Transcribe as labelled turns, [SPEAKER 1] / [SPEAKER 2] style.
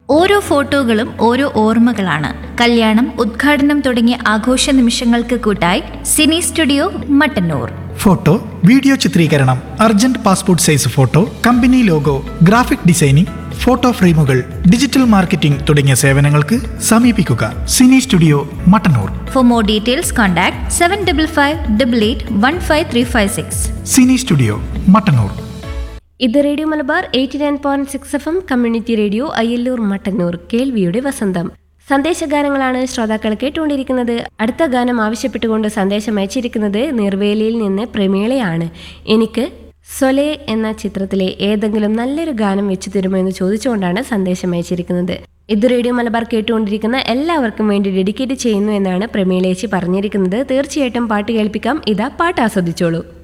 [SPEAKER 1] ഓരോ ഫോട്ടോകളും ഓരോ ഓർമ്മകളാണ് കല്യാണം ഉദ്ഘാടനം തുടങ്ങിയ ആഘോഷ നിമിഷങ്ങൾക്ക് കൂട്ടായി cine studio Mattannur
[SPEAKER 2] photo video ചിത്രീകരണം urgent passport size photo company logo graphic designing photo ഫ്രെയിമുകൾ ഡിജിറ്റൽ മാർക്കറ്റിംഗ് തുടങ്ങിയ സേവനങ്ങൾക്ക് സമീപിക്കുക cine studio Mattannur
[SPEAKER 1] for more details contact seven double five double eight one five three five six
[SPEAKER 2] cine studio Mattannur
[SPEAKER 3] ഇത് radio Malabar eighty nine point six F M community radio Ayyallur Mattannur കേൾവിയുടെ വസന്തം സന്ദേശഗാനങ്ങളാണ് ശ്രോതാക്കൾ കേട്ടുകൊണ്ടിരിക്കുന്നത് അടുത്ത ഗാനം ആവശ്യപ്പെട്ടുകൊണ്ട് സന്ദേശം അയച്ചിരിക്കുന്നത് നിർവേലിയിൽ നിന്ന് പ്രമീളയാണ് എനിക്ക് സൊലെ എന്ന ചിത്രത്തിലെ ഏതെങ്കിലും നല്ലൊരു ഗാനം വെച്ചു തരുമോ എന്ന് ചോദിച്ചുകൊണ്ടാണ് സന്ദേശം അയച്ചിരിക്കുന്നത് ഇത് റേഡിയോ മലബാർ കേട്ടുകൊണ്ടിരിക്കുന്ന എല്ലാവർക്കും വേണ്ടി ഡെഡിക്കേറ്റ് ചെയ്യുന്നു എന്നാണ് പ്രമീളേച്ചി പറഞ്ഞിരിക്കുന്നത് തീർച്ചയായിട്ടും പാട്ട് കേൾപ്പിക്കാം ഇതാ പാട്ട് ആസ്വദിച്ചോളൂ